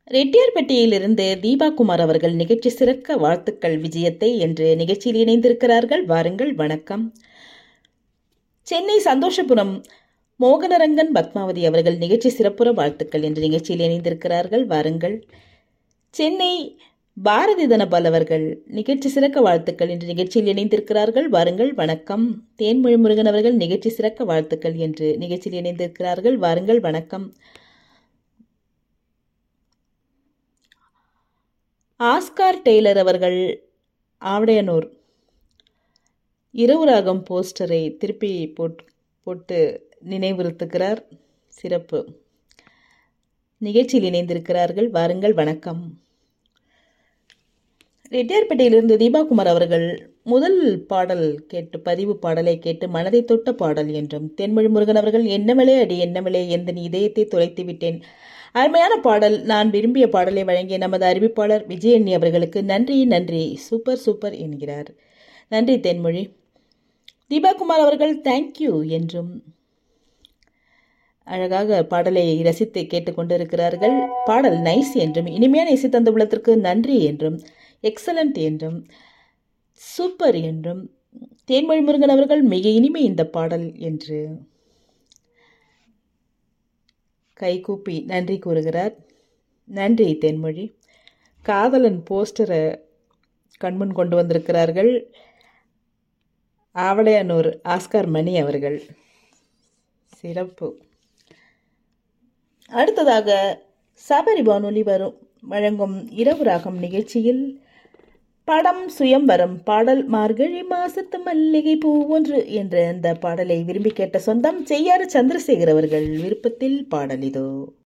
ரெட்டியார்பட்டியிலிருந்து தீபா குமார் அவர்கள் நிகழ்ச்சி சிறக்க வாழ்த்துக்கள் விஜயத்தை என்று நிகழ்ச்சியில் இணைந்திருக்கிறார்கள் வாருங்கள் வணக்கம் சென்னை சந்தோஷபுரம் மோகனரங்கன் பத்மாவதி அவர்கள் நிகழ்ச்சி சிறப்புற வாழ்த்துக்கள் என்று நிகழ்ச்சியில் இணைந்திருக்கிறார்கள் வாருங்கள் சென்னை பாரதி தனபால் அவர்கள் நிகழ்ச்சி சிறக்க வாழ்த்துக்கள் என்று நிகழ்ச்சியில் இணைந்திருக்கிறார்கள் வாருங்கள் வணக்கம் தேன்மொழி முருகன் அவர்கள் நிகழ்ச்சி சிறக்க வாழ்த்துக்கள் என்று நிகழ்ச்சியில் இணைந்திருக்கிறார்கள் வாருங்கள் வணக்கம் ஆஸ்கார் டெய்லர் அவர்கள் ஆவடையனூர் இரவு ராகம் போஸ்டரை திருப்பி போட் போட்டு நினைவுறுத்துகிறார் சிறப்பு நிகழ்ச்சியில் இணைந்திருக்கிறார்கள் வாருங்கள் வணக்கம் ரெட்டியார்பேட்டையிலிருந்து தீபாகுமார் அவர்கள் முதல் பாடல் கேட்டு பதிவு பாடலை கேட்டு மனதை தொட்ட பாடல் என்றும் தென்மொழி முருகன் அவர்கள் என்னமலே அடி என்னமலே எந்த இதயத்தை தொலைத்து விட்டேன் அருமையான பாடல் நான் விரும்பிய பாடலை வழங்கிய நமது அறிவிப்பாளர் விஜயண்ணி அவர்களுக்கு நன்றி நன்றி சூப்பர் சூப்பர் என்கிறார் நன்றி தென்மொழி தீபாகுமார் அவர்கள் தேங்க்யூ என்றும் அழகாக பாடலை ரசித்து கேட்டுக்கொண்டிருக்கிறார்கள் பாடல் நைஸ் என்றும் இனிமையான இசை தந்த உள்ளத்திற்கு நன்றி என்றும் எக்ஸலண்ட் என்றும் சூப்பர் என்றும் தேன்மொழி முருகன் அவர்கள் மிக இனிமை இந்த பாடல் என்று கைகூப்பி நன்றி கூறுகிறார் நன்றி தென்மொழி காதலன் போஸ்டரை கண்முன் கொண்டு வந்திருக்கிறார்கள் ஆவடையானூர் ஆஸ்கார் மணி அவர்கள் சிறப்பு அடுத்ததாக சபரி வானொலி வரும் வழங்கும் இரவு ராகம் நிகழ்ச்சியில் படம் சுயம்பரம் பாடல் மார்கழி மாசத்து மல்லிகை பூ ஒன்று என்ற அந்த பாடலை விரும்பி கேட்ட சொந்தம் செய்யாறு சந்திரசேகர் அவர்கள் விருப்பத்தில் பாடல் இதோ